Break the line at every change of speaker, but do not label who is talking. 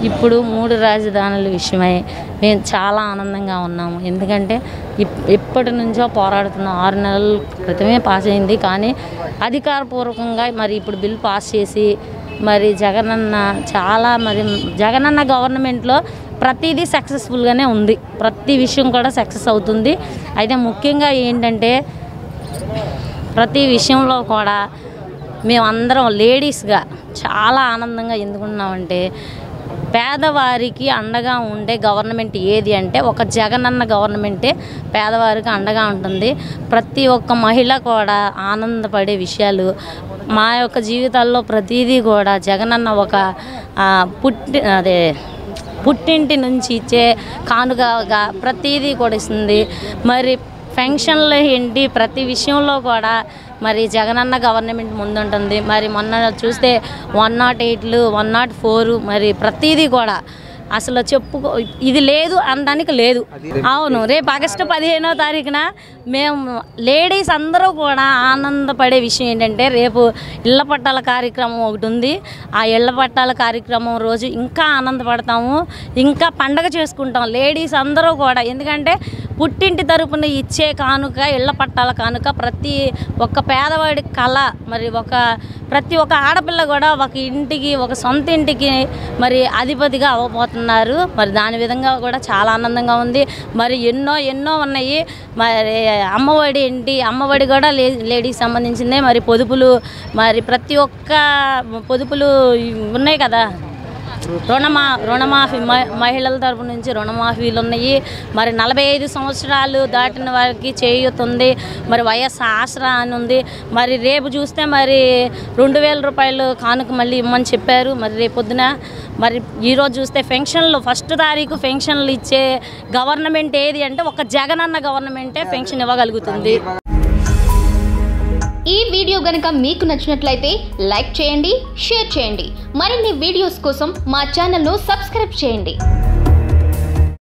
ఇప్పుడు మూడు రాజధానుల విషయమై మేము చాలా ఆనందంగా ఉన్నాము ఎందుకంటే ఇప్ ఎప్పటి నుంచో పోరాడుతున్నాం ఆరు నెలల క్రితమే పాస్ అయింది కానీ అధికారపూర్వకంగా మరి ఇప్పుడు బిల్ పాస్ చేసి మరి జగనన్న చాలా మరి జగనన్న గవర్నమెంట్లో ప్రతిదీ సక్సెస్ఫుల్గానే ఉంది ప్రతి విషయం కూడా సక్సెస్ అవుతుంది అయితే ముఖ్యంగా ఏంటంటే ప్రతి విషయంలో కూడా మేమందరం లేడీస్గా చాలా ఆనందంగా ఎందుకున్నామంటే పేదవారికి అండగా ఉండే గవర్నమెంట్ ఏది అంటే ఒక జగనన్న గవర్నమెంటే పేదవారికి అండగా ఉంటుంది ప్రతి ఒక్క మహిళ కూడా ఆనందపడే విషయాలు మా యొక్క జీవితాల్లో ప్రతిదీ కూడా జగనన్న ఒక ఆ, పుట్టి అదే పుట్టింటి నుంచి ఇచ్చే కానుకగా ప్రతిదీ కూడా ఇస్తుంది మరి ఫంక్షన్లు ఏంటి ప్రతి విషయంలో కూడా మరి జగనన్న గవర్నమెంట్ ముందుంటుంది మరి మొన్న చూస్తే వన్ నాట్ ఎయిట్లు వన్ నాట్ ఫోర్ మరి ప్రతిదీ కూడా అసలు చెప్పుకో ఇది లేదు అనడానికి లేదు అవును రేపు ఆగస్టు పదిహేనో తారీఖున మేము లేడీస్ అందరూ కూడా ఆనందపడే విషయం ఏంటంటే రేపు ఇళ్ల పట్టాల కార్యక్రమం ఒకటి ఉంది ఆ ఇళ్ల పట్టాల కార్యక్రమం రోజు ఇంకా ఆనందపడతాము ఇంకా పండగ చేసుకుంటాం లేడీస్ అందరూ కూడా ఎందుకంటే పుట్టింటి తరపున ఇచ్చే కానుక ఇళ్ల పట్టాల కానుక ప్రతి ఒక్క పేదవాడి కళ మరి ఒక ప్రతి ఒక్క ఆడపిల్ల కూడా ఒక ఇంటికి ఒక సొంత ఇంటికి మరి అధిపతిగా అవ్వబోతున్నారు మరి దాని విధంగా కూడా చాలా ఆనందంగా ఉంది మరి ఎన్నో ఎన్నో ఉన్నాయి మరి అమ్మఒడి ఏంటి అమ్మఒడి కూడా లే లేడీకి సంబంధించిందే మరి పొదుపులు మరి ప్రతి ఒక్క పొదుపులు ఉన్నాయి కదా రుణమా రుణమాఫీ మ- మహిళల తరపు నుంచి రుణమాఫీలు ఉన్నాయి మరి నలభై ఐదు సంవత్సరాలు దాటిన వారికి చేయూతుంది మరి వైఎస్ ఆసరా అని ఉంది మరి రేపు చూస్తే మరి రెండు వేల రూపాయలు కానుక మళ్ళీ ఇమ్మని చెప్పారు మరి రేపు పొద్దున మరి ఈరోజు చూస్తే ఫెన్షన్లు ఫస్ట్ తారీఖు ఫెన్షన్లు ఇచ్చే గవర్నమెంట్ ఏది అంటే ఒక జగనన్న గవర్నమెంటే ఫెన్షన్ ఇవ్వగలుగుతుంది
ఈ వీడియో గనుక మీకు నచ్చినట్లయితే లైక్ చేయండి షేర్ చేయండి మరిన్ని వీడియోస్ కోసం మా ఛానల్ను సబ్స్క్రైబ్ చేయండి